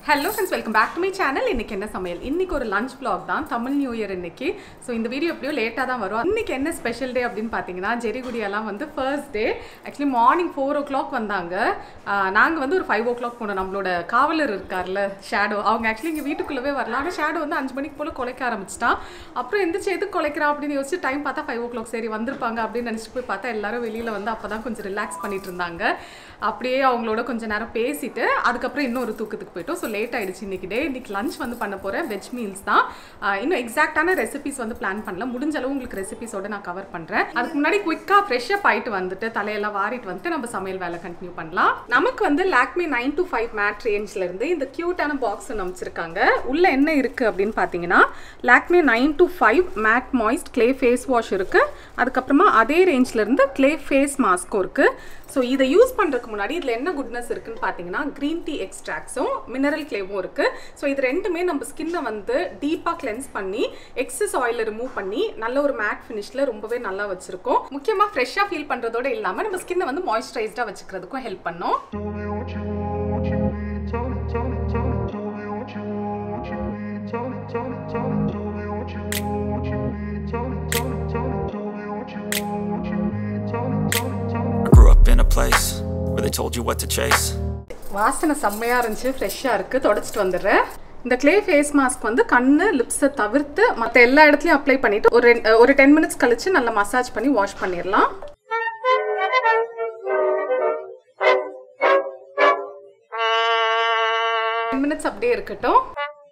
Hello friends welcome back to my channel இன்னைக்கு என்ன சமையல் இன்னைக்கு ஒரு லஞ்ச் vlog தான் தமிழ் நியூ இயர் இன்னைக்கு ஸோ இந்த வீடியோ எப்படியோ லேட்டாக தான் வரும் இன்னைக்கு என்ன ஸ்பெஷல் டே அப்படின்னு பார்த்தீங்கன்னா ஜெரிகுடியெல்லாம் வந்து first day actually morning four o'clock வந்தாங்க நாங்கள் வந்து ஒரு ஃபைவ் ஓ கிளாக் போனோம் நம்மளோட காவலர் இருக்கார்ல ஷேடோ அவங்க ஆக்சுவலி இங்கே வீட்டுக்குள்ளவே வரலாம் ஆனால் ஷேடோ வந்து அஞ்சு மணிக்கு போல் குலைக்க ஆரம்பிச்சிட்டான் அப்புறம் எந்திரிச்சு எதுக்கு குலைக்கிறா அப்படின்னு யோசிச்சு டைம் பார்த்தா ஃபைவ் ஓ கிளாக் சரி வந்திருப்பாங்க அப்படின்னு நினச்சிட்டு போய் பார்த்தா எல்லாரும் வெளியில் வந்து அப்போ தான் கொஞ்சம் ரிலாக்ஸ் பண்ணிட்டு இருந்தாங்க அப்படியே அவங்களோட கொஞ்ச நேரம் பேசிட்டு அதுக்கப்புறம் இன்னொரு தூக்கத்துக்கு போயிட்டோம் ஸோ லேட் ஆயிடுச்சு இன்னைக்கு டே இன்னைக்கு லஞ்ச் வந்து பண்ண போகிறேன் வெஜ் மீல்ஸ் தான் ஆஹ் இன்னும் எக்ஸாக்டான ரெசிபிஸ் வந்து பிளான் பண்ணல முடிஞ்ச அளவு உங்களுக்கு ரெசிபிஸோட நான் கவர் பண்ணுறேன் அதுக்கு முன்னாடி குயிக்காக ஃப்ரெஷ்ஷப் ஆயிட்டு வந்துட்டு தலையெல்லாம் வாரிட்டு வந்துட்டு நம்ம சமையல் வேலை கண்டினியூ பண்ணலாம் நமக்கு வந்து Lakme nine to five matte ரேஞ்சில் இருந்து இந்த க்யூட்டான பாக்ஸ் அமைச்சிருக்காங்க உள்ள என்ன இருக்கு அப்படின்னு பார்த்தீங்கன்னா Lakme nine to five matte moist clay face wash இருக்கு அதுக்கப்புறமா அதே ரேஞ்சில் இருந்து க்ளே ஃபேஸ் மாஸ்க்கும் இருக்கு ஸோ இதை யூஸ் பண்ணுறதுக்கு முன்னாடி இதில் என்ன குட்னஸ் இருக்குன்னு பார்த்தீங்கன்னா க்ரீன் டீ எக்ஸ்ட்ராக்ஸும் மினரல் க்ளேவும் இருக்குது ஸோ இது ரெண்டுமே நம்ம ஸ்கின்னை வந்து டீப்பாக கிளென்ஸ் பண்ணி எக்ஸஸ் ஆயிலை ரிமூவ் பண்ணி நல்ல ஒரு மேட் ஃபினிஷில் ரொம்பவே நல்லா வச்சுருக்கோம் முக்கியமாக ஃப்ரெஷ்ஷாக ஃபீல் பண்ணுறதோட இல்லாமல் நம்ம ஸ்கின்னை வந்து மாய்ஸ்சரைஸ்டாக வச்சுக்கிறதுக்கும் ஹெல்ப் பண்ணும் Tell me what you, what you need. Tell me, tell me, tell me, tell me what you, what you need. Tell me, tell me, tell me, tell me what you, what you need. Tell me, tell me, tell me, tell me what you, what you need. Tell me, tell me, tell me. I grew up in a place where they told you what to chase. வாசனை செம்மையாக இருந்துச்சு ஃப்ரெஷ்ஷாக இருக்குது தொடச்சிட்டு வந்துடுறேன் இந்த clay face mask வந்து கண்ணு லிப்ஸை தவிர்த்து மற்ற எல்லா இடத்துலையும் அப்ளை பண்ணிவிட்டு ஒரு ரெண்டு- ஒரு டென் மினிட்ஸ் கழிச்சு நல்லா மசாஜ் பண்ணி வாஷ் பண்ணிடலாம் டென் மினிட்ஸ் அப்படியே இருக்கட்டும்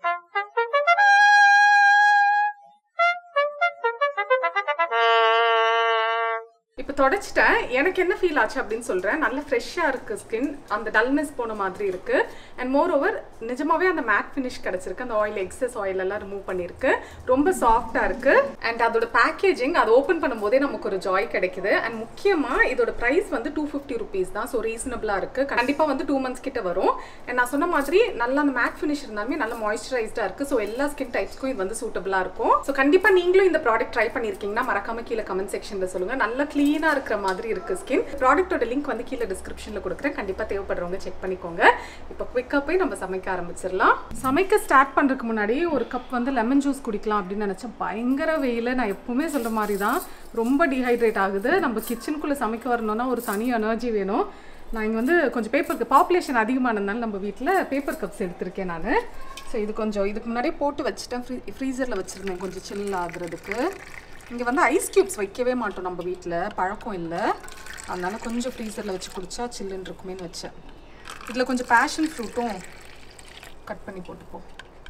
இப்போ தொடச்சிட்டேன் எனக்கு என்ன ஃபீல் ஆச்சு அப்படின்னு சொல்கிறேன் நல்ல ஃப்ரெஷ்ஷாக இருக்குது ஸ்கின் அந்த டல்னஸ் போன மாதிரி இருக்குது அண்ட் மோர் ஓவர் நிஜமாவே அந்த மேட் ஃபினிஷ் கிடச்சிருக்கு அந்த ஆயில் எக்ஸஸ் ஆயில் எல்லாம் ரிமூவ் பண்ணியிருக்கு ரொம்ப சாஃப்டாக இருக்குது அண்ட் அதோட பேக்கேஜிங் அதை ஓப்பன் பண்ணும்போதே நமக்கு ஒரு ஜாய் கிடைக்குது அண்ட் முக்கியமாக இதோட ப்ரைஸ் வந்து டூ ஃபிஃப்டி ருபீஸ் தான் ஸோ ரீசனபிளாக இருக்குது கண்டிப்பாக வந்து டூ மந்த்ஸ் கிட்ட வரும் அண்ட் நான் சொன்ன மாதிரி நல்ல அந்த மேட் ஃபினிஷ் இருந்தாலுமே நல்ல மாய்ஸ்சரைஸ்டாக இருக்குது ஸோ எல்லா ஸ்கின் டைப்ஸ்க்கும் இது வந்து சூட்டபிளாக இருக்கும் ஸோ கண்டிப்பாக நீங்களும் இந்த ப்ராடக்ட் ட்ரை பண்ணியிருக்கீங்கன்னா மறக்காம கீழே கமெண்ட் செக்ஷனில் சொல்லுங்கள் நல்ல க்ளீனாக இருக்கிற மாதிரி இருக்குது ஸ்கின் ப்ராடக்ட்டோட லிங்க் வந்து கீழே டிஸ்கிரிப்ஷனில் கொடுக்குறேன் கண்டிப்பாக தேவைப்படுறவங்க செக் பண்ணிக்கோங்க இப்போ குயிக்காக போய் நம்ம சமைக்க ஆரம்பிச்சிடலாம் சமைக்க ஸ்டார்ட் பண்ணுறதுக்கு முன்னாடி ஒரு கப் வந்து லெமன் ஜூஸ் குடிக்கலாம் அப்படின்னு நினச்சேன் பயங்கர வெயில் நான் எப்பவுமே சொல்கிற மாதிரி தான் ரொம்ப டீஹைட்ரேட் ஆகுது நம்ம கிச்சனுக்குள்ளே சமைக்க வரணும்னா ஒரு தனி எனர்ஜி வேணும் நான் இங்கே வந்து கொஞ்சம் பேப்பருக்கு பாப்புலேஷன் அதிகமானதுனால நம்ம வீட்டில் பேப்பர் கப்ஸ் எடுத்திருக்கேன் நான் ஸோ இது கொஞ்சம் இதுக்கு முன்னாடியே போட்டு வச்சுட்டேன் ஃப்ரீ ஃப்ரீசரில் வச்சுருந்தேன் கொஞ்சம் சில் ஆகுறதுக்கு இங்கே வந்து ஐஸ் க்யூப்ஸ் வைக்கவே மாட்டோம் நம்ம வீட்டில் பழக்கம் இல்லை அதனால கொஞ்சம் ஃப்ரீசரில் வச்சு குடிச்சா சில்லுன்னு இருக்குமேன்னு வச்சேன் இதில் கொஞ்சம் பேஷன் ஃப்ரூட்டும் கட் பண்ணி போட்டுப்போம்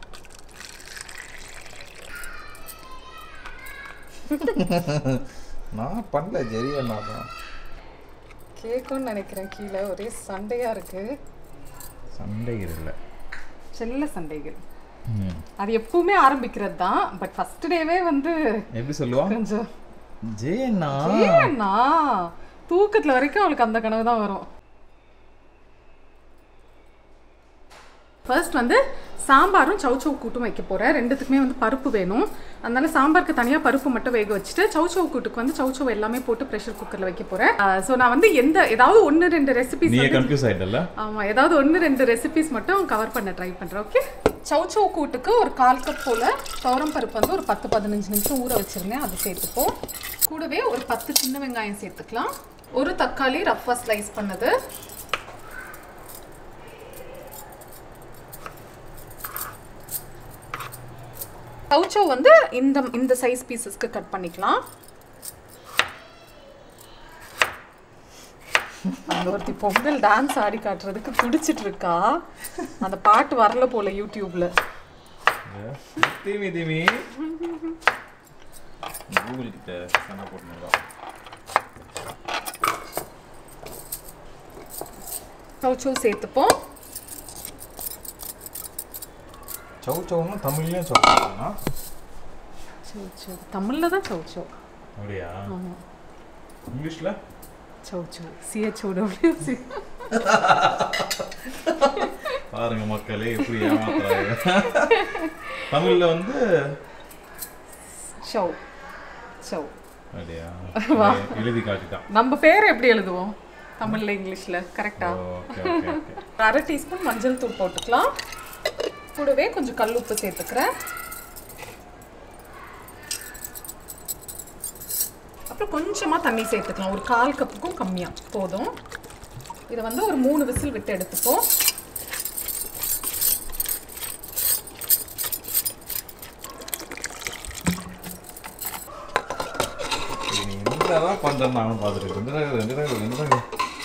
நான் பண்ணல ஜெரி அண்ணா தான் கேட்கும்னு நினைக்கிறேன் கீழே ஒரே சண்டையாக இருக்குது சண்டைகள் இல்லை செல்ல சண்டைகள் அது எப்பவுமே ஆரம்பிக்கிறது தான் பட் ஃபர்ஸ்ட் டேவே வந்து எப்படி சொல்லுவான் கொஞ்சம் ஜெய அண்ணா ஏன்னா தூக்கத்துல வரைக்கும் அவளுக்கு அந்த கனவு தான் வரும் ஃபர்ஸ்ட் வந்து சாம்பாரும் சௌச்சௌ கூட்டும் வைக்க போகிறேன் ரெண்டுத்துக்குமே வந்து பருப்பு வேணும் அதனால சாம்பாருக்கு தனியாக பருப்பு மட்டும் வேக வச்சுட்டு சௌச்சௌ கூட்டுக்கு வந்து சௌச்சௌ எல்லாமே போட்டு ப்ரெஷர் குக்கரில் வைக்க போகிறேன் ஸோ நான் வந்து எந்த ஏதாவது ஒன்று ரெண்டு ரெசிபிஸ் நீ கன்ஃபியூஸ் ஆயிட்டல ஆமா ஏதாவது ஒன்று ரெண்டு ரெசிபிஸ் மட்டும் கவர் பண்ண ட்ரை பண்ணுறேன் ஓகே சௌச்சௌ கூட்டுக்கு ஒரு கால் கப் போல் துவரம் பருப்பு வந்து ஒரு பத்து பதினஞ்சு நிமிஷம் ஊற வச்சிருந்தேன் அது சேர்த்துப்போம் கூடவே ஒரு பத்து சின்ன வெங்காயம் சேர்த்துக்கலாம் ஒரு தக்காளி ரஃபாக ஸ்லைஸ் பண்ணது சௌச்சௌ வந்து இந்த இந்த சைஸ் பீசஸ்க்கு கட் பண்ணிக்கலாம் அந்த ஒருத்தி பொங்கல் டான்ஸ் ஆடி காட்டுறதுக்கு துடிச்சிட்டு இருக்கா அந்த பாட்டு வரல போல யூடியூப்ல தீமி தீமி கூகுள் கிட்ட சண்டை போட்டுனதா சௌச்சௌ சேர்த்துப்போம் சவு சவுன்னு தமிழ்லயும் சொல்லுவாங்க சௌச்சௌ தமிழ்ல தான் சௌச்சௌ அப்படியா இங்கிலீஷ்ல சௌச்சௌ சிஹெச்ஓடபிள்யூ சி பாருங்க மக்களே எப்படி ஏமாத்துறாங்க தமிழ்ல வந்து ஷௌ ஷௌ அப்படியா எழுதி காட்டிட்டான் நம்ம பேர் எப்படி எழுதுவோம் தமிழ்ல இங்கிலீஷ்ல கரெக்டா ஓகே ஓகே ஓகே அரை டீஸ்பூன் மஞ்சள் தூள் போட்டுக்கலாம் கூடவே கொஞ்சம் கல் உப்பு சேர்த்துக்கிறேன் அப்புறம் கொஞ்சமாக தண்ணி சேர்த்துக்கலாம் ஒரு கால் கப்புக்கும் கம்மியாக போதும் இதை வந்து ஒரு மூணு விசில் விட்டு எடுத்துப்போம் நீ என்னதான் பண்றேன்னு நானும் பார்த்துட்டு ரெண்டு ரகம் ரெண்டு ரகம் ரெண்டு ரகம்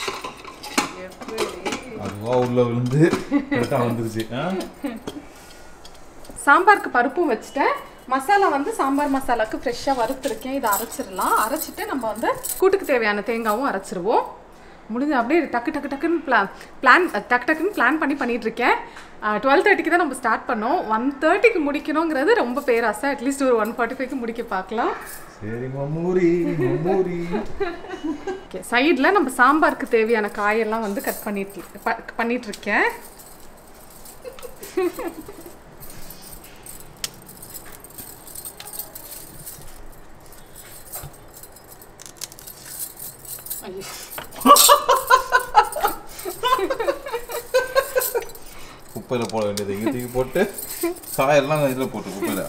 அதுவா உள்ள விழுந்து கரெக்டா வந்துருச்சு ஆ? சாம்பாருக்கு பருப்பும் வச்சுட்டேன் மசாலா வந்து சாம்பார் மசாலாக்கு ஃப்ரெஷ்ஷாக வறுத்துருக்கேன் இதை அரைச்சிடலாம் அரைச்சிட்டு நம்ம வந்து கூட்டுக்கு தேவையான தேங்காவும் அரைச்சிருவோம் முடிஞ்சு அப்படியே டக்கு டக்கு டக்குன்னு பிளான் பிளான் டக்கு டக்குன்னு பிளான் பண்ணி பண்ணிட்டு இருக்கேன் டுவெல் தேர்ட்டிக்கு தான் நம்ம ஸ்டார்ட் பண்ணோம் ஒன் தேர்ட்டிக்கு முடிக்கணுங்கிறது ரொம்ப பேராசை அட்லீஸ்ட் ஒரு ஒன் ஃபார்ட்டி ஃபைவ்க்கு முடிக்க பார்க்கலாம் சரி மம்மூரி மம்மூரி ஓகே சைடில் நம்ம சாம்பாருக்கு தேவையான காயெல்லாம் வந்து கட் பண்ணிட்டு ப- பண்ணிட்டு இருக்கேன் ஐயோ. குப்பையில போட வேண்டியது இங்க தூக்கி போட்டு காயெல்லாம் இதுல போட்டு குப்பையில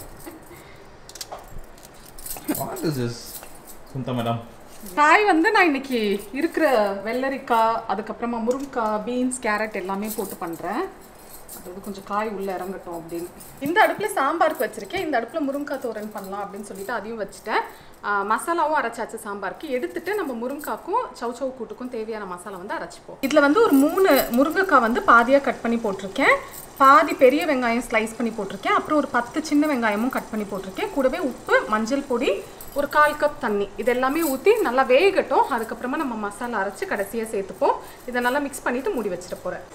வாட் இஸ் திஸ் சுந்தா மேடம் காய் வந்து நான் இன்னைக்கு இருக்கிற வெள்ளரிக்காய் அதுக்கப்புறமா முருங்கைக்காய் பீன்ஸ் கேரட் எல்லாமே போட்டு பண்ணுறேன் அதோட கொஞ்சம் காய் உள்ளே இறங்கட்டும் அப்படின்னு இந்த அடுப்பில் சாம்பாருக்கு வச்சுருக்கேன் இந்த அடுப்பில் முருங்கைக்காய் தோரன் பண்ணலாம் அப்படின்னு சொல்லிட்டு அதையும் வச்சுட்டேன் ஆ, மசாலாவும் அரைச்சாச்சு சாம்பாருக்கு எடுத்துட்டு நம்ம முருங்காக்கும் சவ் சவ் கூட்டுக்கும் தேவையான மசாலா வந்து அரைச்சிப்போம் இதில் வந்து ஒரு மூணு முருங்கைக்காய் வந்து பாதியாக கட் பண்ணி போட்டிருக்கேன் பாதி பெரிய வெங்காயம் ஸ்லைஸ் பண்ணி போட்டிருக்கேன் அப்புறம் ஒரு பத்து சின்ன வெங்காயமும் கட் பண்ணி போட்டிருக்கேன் கூடவே உப்பு மஞ்சள் பொடி ஒரு கால் கப் தண்ணி இது எல்லாமே ஊற்றி நல்லா வேகட்டும் அதுக்கப்புறமா நம்ம மசாலா அரைச்சி கடைசியாக சேர்த்துப்போம் இதை நல்லா மிக்ஸ் பண்ணிவிட்டு மூடி வச்சிட போகிறேன்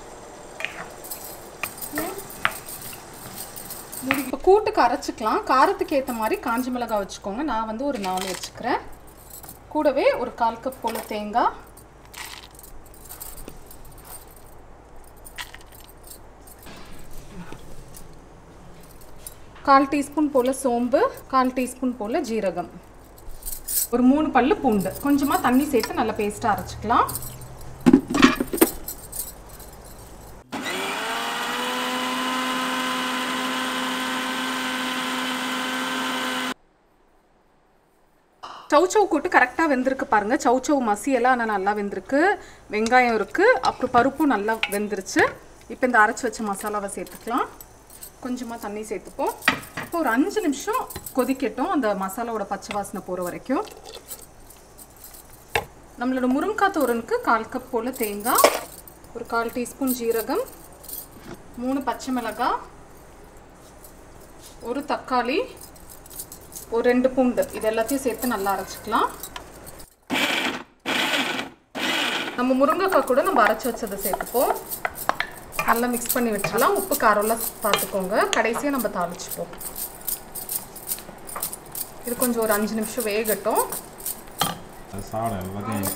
இப்போ கூட்டுக்கு அரைச்சிக்கலாம் காரத்துக்கு ஏற்ற மாதிரி காஞ்ச மிளகாய் வச்சுக்கோங்க நான் வந்து ஒரு நாலு வச்சுக்கிறேன் கூடவே ஒரு கால் கப் போல் தேங்காய் கால் டீஸ்பூன் போல் சோம்பு கால் டீஸ்பூன் போல் ஜீரகம் ஒரு மூணு பல்லு பூண்டு கொஞ்சமாக தண்ணி சேர்த்து நல்லா பேஸ்ட்டாக அரைச்சிக்கலாம் சௌச்சௌ கூட்டு கரெக்டாக வெந்திருக்கு பாருங்க சௌச்சௌ மசியெல்லாம் ஆனால் நல்லா வெந்திருக்கு வெங்காயம் இருக்குது அப்புறம் பருப்பும் நல்லா வெந்துருச்சு இப்போ இந்த அரைச்சி வச்ச மசாலாவை சேர்த்துக்கலாம் கொஞ்சமாக தண்ணி சேர்த்துப்போம் இப்போ ஒரு அஞ்சு நிமிஷம் கொதிக்கட்டும் அந்த மசாலாவோட பச்சை வாசனை போகிற வரைக்கும் நம்மளோட முருங்காய் தோரனுக்கு கால் கப் போல் தேங்காய் ஒரு கால் டீஸ்பூன் ஜீரகம் மூணு பச்சை மிளகாய் ஒரு தக்காளி ஒரு ரெண்டு பூண்டு இது எல்லாத்தையும் சேர்த்து நல்லா அரைச்சிக்கலாம் நம்ம முருங்கைக்காய் கூட நம்ம அரைச்சி வச்சதை சேர்த்துப்போம் நல்லா மிக்ஸ் பண்ணி வச்சிடலாம் உப்பு காரம்லாம் பார்த்துக்கோங்க கடைசியாக நம்ம தாளிச்சுப்போம் இது கொஞ்சம் ஒரு அஞ்சு நிமிஷம் வேகட்டும் அது சாப்பிட எல்லாத்தையும்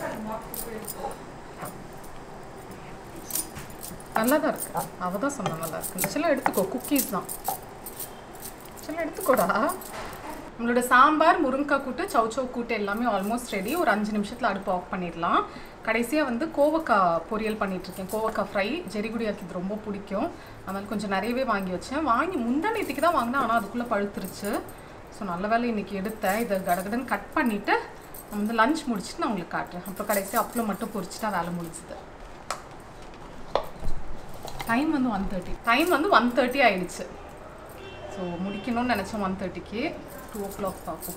நல்லா தான் இருக்கு அவ தான் சொன்னா நல்லா இருக்கு சில எடுத்துக்கோ குக்கீஸ் தான் சில எடுத்துக்கோடா நம்மளோட சாம்பார் முருங்கைக்காய் கூட்டு சௌச்சௌ கூட்டு எல்லாமே ஆல்மோஸ்ட் ரெடி ஒரு அஞ்சு நிமிஷத்தில் அடுப்பு ஆஃப் பண்ணிடலாம் கடைசியாக வந்து கோவக்காய் பொரியல் பண்ணிட்டு இருக்கேன் கோவக்காய் ஃப்ரை ஜெரிகுடியாக்கு இது ரொம்ப பிடிக்கும் அதனால கொஞ்சம் நிறையவே வாங்கி வச்சேன் வாங்கி முந்தானேத்துக்கு தான் வாங்கினேன் ஆனால் அதுக்குள்ளே பழுத்துருச்சு ஸோ நல்ல வேலை இன்னைக்கு எடுத்தேன் இதை கடகடன்னு கட் பண்ணிவிட்டு நான் வந்து லஞ்ச் முடிச்சுட்டு நான் உங்களுக்கு காட்டுறேன் அப்புறம் கடைசியாக அப்பளம் மட்டும் பொரிச்சிட்டா வேலை முடிஞ்சுது டைம் வந்து ஒன் தேர்ட்டி டைம் வந்து ஒன் தேர்ட்டி ஆயிடுச்சு ஸோ முடிக்கணும்னு நினச்சோம் ஒன் தேர்ட்டிக்கு டூ ஓ கிளாக் பார்ப்போம்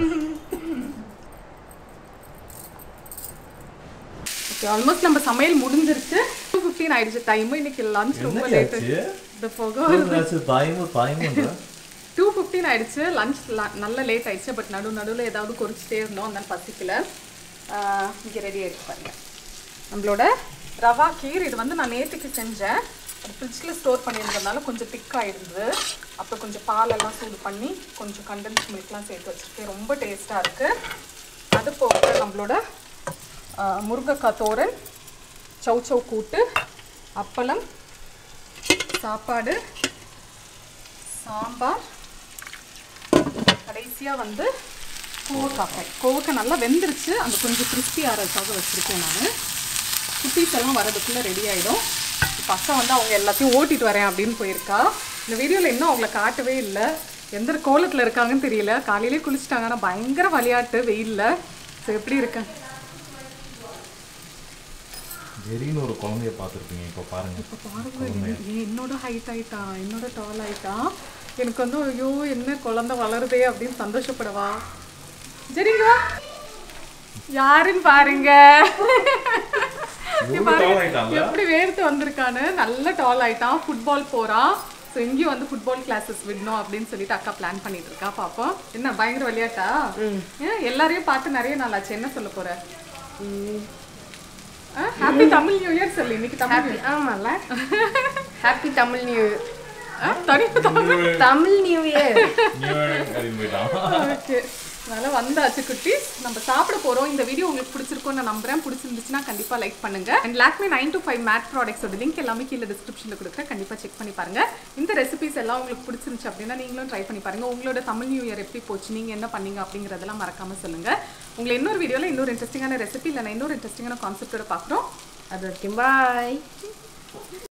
ஓகே ஆல்மோஸ்ட் நம்ம சமையல் முடிஞ்சிருச்சு டூ ஃபிஃப்டீன் ஆயிடுச்சு டைம் இன்னைக்கு லஞ்ச் ரொம்ப லேட்டு இந்த போக தாய்மு தாய்முன்ற டூ ஃபிஃப்டீன் ஆயிடுச்சு லஞ்ச் நல்ல லேட் ஆயிடுச்சு பட் நடு நடுவில் ஏதாவது குறிச்சிட்டே இருந்தோம் அதனால பசிக்கல இங்கே ரெடி ஆயிடுச்சு பாருங்க நம்மளோட ரவா கீர் இது வந்து நான் நேற்றுக்கு செஞ்சேன் அது ஃப்ரிட்ஜில் ஸ்டோர் பண்ணியிருந்ததுனால கொஞ்சம் திக்காக இருந்தது அப்புறம் கொஞ்சம் பாலெல்லாம் சூடு பண்ணி கொஞ்சம் கண்டென்ஸ் மில்க்லாம் சேர்த்து வச்சுருக்கேன் ரொம்ப டேஸ்ட்டாக இருக்குது அது போக நம்மளோட ஆஹ், முருங்கைக்காய் தோரன் சௌச்சௌ கூட்டு அப்பளம் சாப்பாடு சாம்பார் கடைசியாக வந்து கோவக்காய் ஃப்ரை கோவக்காய் நல்லா வெந்துருச்சு அந்த கொஞ்சம் கிறிஸ்பி ஆகிறதுக்காக வச்சுருக்கேன் நான் குட்டீஸ் எல்லாம் வரதுக்குள்ளே ரெடி ஆகிடும் இப்போ அக்கா வந்து அவங்க எல்லாத்தையும் ஓட்டிட்டு வரேன் அப்படின்னு போயிருக்கா இந்த வீடியோவில் இன்னும் அவங்கள காட்டவே இல்லை எந்த கோலத்தில் இருக்காங்கன்னு தெரியல காலையிலே குளிச்சிட்டாங்க ஆனால் பயங்கர விளையாட்டு வெயிலில் ஸோ எப்படி இருக்கேன் ஜெரின்னு ஒரு குழந்தைய பார்த்துருப்பீங்க இப்போ பாருங்க இப்போ பாருங்க என்- என் என்னோட ஹைட் ஆயிட்டான் என்னோட டால் ஆயிட்டான் எனக்கு வந்து ஐயோ என்ன குழந்தை வளருதே அப்படின்னு சந்தோஷப்படவா சரிங்க வா. யாருன்னு பாருங்க இங்க இவ்வளவு tall பாருங்க, ஆயிட்டான்ல? எப்படி வேர்த்து வந்திருக்கான்னு நல்ல டால் ஆயிட்டான் ஃபுட்பால் போறான் ஸோ இங்கேயும் வந்து ஃபுட்பால் கிளாஸஸ் விடணும் அப்படின்னு சொல்லிட்டு அக்கா பிளான் பண்ணிட்டு இருக்கா பாப்போம் என்ன பயங்கர விளையாட்டா ஏன் எல்லாரையும் பார்த்து நிறைய நாள் ஆச்சு என்ன சொல்ல போற ஹாப்பி தமிழ் நியூ இயர் சொல்லு இன்னைக்கு தமிழ் ஹாப்பி ஆமால ஹாப்பி தமிழ் நியூ இயர் ஆ, தனி தமிழ் தமிழ் நியூ இயர் அப்படின்னு போயிட்டான் ஓகே அதனால வந்தாச்சு குட்டீஸ் நம்ம சாப்பிட போறோம் இந்த வீடியோ உங்களுக்கு பிடிச்சிருக்கும் நான் நம்புறேன் பிடிச்சிருந்துச்சுன்னா கண்டிப்பா லைக் பண்ணுங்க and Lakme nine to five matte ப்ராடக்ட்ஸோட லிங்க் எல்லாமே கீழே டிஸ்கிரிப்ஷனில் கொடுக்குறேன் கண்டிப்பா செக் பண்ணி பாருங்க இந்த ரெசிபிஸ் எல்லாம் உங்களுக்கு பிடிச்சிருந்துச்சு அப்படின்னா நீங்களும் ட்ரை பண்ணி பாருங்க உங்களோட தமிழ் நியூ இயர் எப்படி போச்சு நீங்க என்ன பண்ணீங்க அப்படிங்கறதெல்லாம் மறக்காம சொல்லுங்க உங்களை இன்னொரு வீடியோல இன்னொரு இன்ட்ரெஸ்டிங்கான ரெசிபி இல்லைன்னா இன்னொரு இன்ட்ரெஸ்டிங்கான கான்செப்டோட பார்க்குறோம் அது வரைக்கும் பாய்